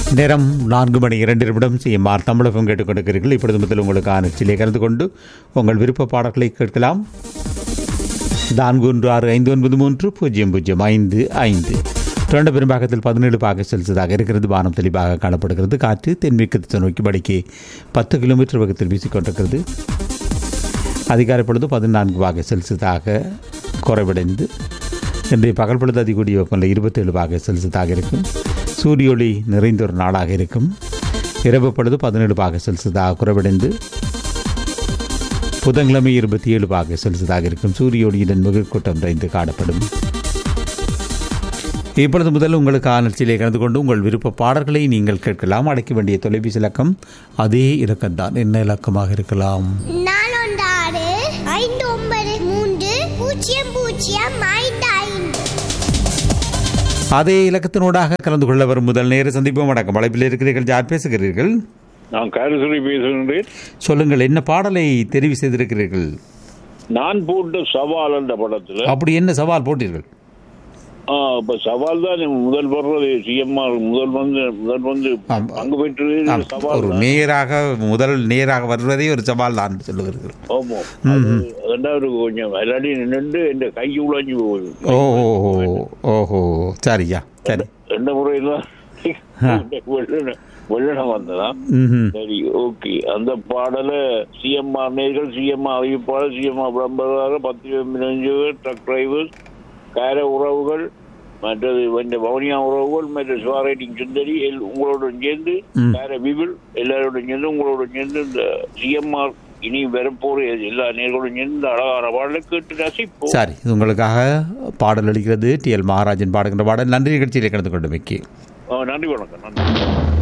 நேரம் நான்கு மணி இரண்டு நிமிடம் சிஎம்ஆர் தமிழகம் கேட்டுக்கொண்டிருக்கிறீர்கள் இப்பொழுது முதல் உங்களுக்கான சிலை கலந்து கொண்டு உங்கள் விருப்ப பாடல்களை கேட்கலாம் நான்கு ஒன்று ஆறு ஐந்து ஒன்பது மூன்று பூஜ்ஜியம் பூஜ்ஜியம் ஐந்து ஐந்து தொடர்ந்த பெரும்பாகத்தில் பதினேழு பாக செல்சியஸாக இருக்கிறது வானம் தெளிவாக காணப்படுகிறது காற்று தென்மேற்கு நோக்கி படிக்கு பத்து கிலோமீட்டர் வேகத்தில் வீசிக்கொண்டிருக்கிறது அதிகாலை பொழுது பதினான்கு பாக செல்சியஸாக குறைவடைந்து இன்றைய பகல் பொழுது அதிகூடிய வெப்பநிலை இருபத்தேழு பாக செல்சியஸாக இருக்கும் சூரிய ஒளி நிறைந்த ஒரு நாளாக இருக்கும் இரவு பொழுது பதினேழு பாக செல்சியஸாக குறைவடைந்து புதன்கிழமை இருபத்தி ஏழு பாக செல்சியஸாக இருக்கும் சூரிய ஒளியுடன் மிகு கூட்டம் நிறைந்து காணப்படும் இப்பொழுது முதல் உங்களுக்கு நிகழ்ச்சியிலே கலந்து கொண்டு உங்கள் விருப்ப பாடல்களை நீங்கள் கேட்கலாம் அடைக்க வேண்டிய தொலைபேசி இலக்கம் அதே இலக்கம்தான் என்ன இலக்கமாக இருக்கலாம் நாலொண்டாறு ஐந்து ஒன்பது மூன்று பூஜ்ஜியம் பூஜ்ஜியம் ஐந்து ஐந்து அதே இலக்கத்தினூடாக கலந்து கொள்ள வரும் முதல் நேர சந்திப்போம் வணக்கம் அழைப்பில் இருக்கிறீர்கள் யார் பேசுகிறீர்கள் நான் காரசுரி பேசுகின்றேன் சொல்லுங்கள் என்ன பாடலை தெரிவு செய்திருக்கிறீர்கள் நான் போட்ட சவால் அந்த படத்துல அப்படி என்ன சவால் போட்டீர்கள் ஆ, இப்ப சவால் தான் முதல் வர்றது சிஎம்ஆர் முதல் வந்து முதல் வந்து ஆம். பங்கு பெற்றது ஆம், சவால் ஒரு தான். நேராக முதல் நேராக வருவதே ஒரு சவால் தான் சொல்லுகிறீர்கள் ஆமா அது ரெண்டாவது கொஞ்சம் விளையாடி நின்று என் கை உழைஞ்சு போகுது ஓ ஓ, ஓ, ஓஹோ சரியா சரி ரெண்டு முறையில வெள்ளன வெள்ளனம் வந்ததா ம்ஹும். சரி ஓகே அந்த பாடல சிஎம்ஆர் நேர்கள் சிஎம்ஆர் அறிவிப்பாளர் சிஎம்ஆர் விளம்பரதாரர் பத்திரிகை மினஞ்சவர் ட்ரக் டிரைவர்ஸ் கார உறவுகள் மற்றது இந்த வவுனியா உறவுகள் மற்ற சுவாரேட்டிங் சுந்தரி எல்- உங்களுடன் சேர்ந்து ம். கார விபிள் எல்லாரோடும் சேர்ந்து உங்களுடன் சேர்ந்து இந்த சிஎம்ஆர் இனி வரப்போற எல்லா நேர்களும் சேர்ந்து இந்த அழகான பாடலை கேட்டு ரசிப்போம் சரி இது உங்களுக்காக பாடல் அளிக்கிறது டி எல் மகாராஜன் பாடுகின்ற பாடல் நன்றி நிகழ்ச்சியில் கலந்து கொண்டு மிக்கி ஆ, நன்றி வணக்கம் நன்றி